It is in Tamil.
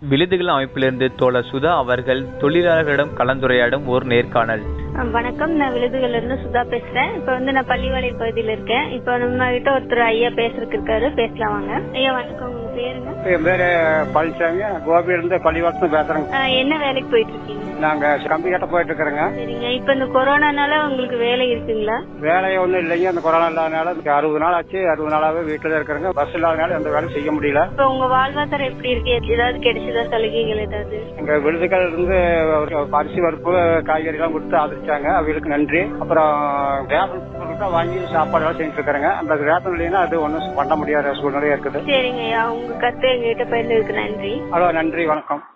விழுதுகள் அமைப்பிலிருந்து தோழர் சுதா அவர்கள் தொழிலாளர்களிடம் கலந்துரையாடும் ஒரு நேர்காணல் ஆ, வணக்கம் நான் விழுதுகள்ல இருந்து சுதா பேசுறேன் இப்ப வந்து நான் பள்ளிவாளை பகுதியில இருக்கேன் இப்ப நம்ம கிட்ட ஒருத்தர் ஐயா பேசுறதுக்கு இருக்காரு பேசலாம் வாங்க ஐயா வணக்கம் உங்க பேருங்க என் பேரு பழனிசாமி கோபி இருந்து பள்ளிவாசம் பேசுறேங்க ஆ, என்ன வேலைக்கு போயிட்டு இருக்கீங்க நாங்க கம்பி கட்ட போயிட்டு இருக்கிறோங்க சரிங்க இப்ப இந்த கொரோனானால உங்களுக்கு வேலை இருக்குங்களா வேலையை ஒண்ணும் இல்லைங்க அந்த கொரோனா இல்லாதனால இந்த அறுபது நாள் ஆச்சு அறுபது நாளாவே வீட்டுல தான் இருக்கிறேங்க பஸ் இல்லாதனால எந்த வேலையும் செய்ய முடியல இப்ப உங்க வாழ்வாதாரம் எப்படி இருக்கு ஏதாவது கிடைச்சதா சலுகைகள் ஏதாவது எங்க விழுதுகள் இருந்து ஒரு அரிசி பருப்பு காய்கறி எல்லாம் கொடுத்து ஆதரிச்சாங்க அவங்களுக்கு நன்றி அப்புறம் ரேஷன் பொருள் தான் வாங்கி சாப்பாடு எல்லாம் செஞ்சுட்டு இருக்கிறேங்க அந்த ரேஷன் இல்லைன்னா அது ஒன்றும் பண்ண முடியாத சூழ்நிலையா இருக்குது சரிங்க ஐயா உங்க கருத்து எங்ககிட்ட பயிர்ந்ததுக்கு நன்றி அவ்வளோ நன்றி வணக்கம்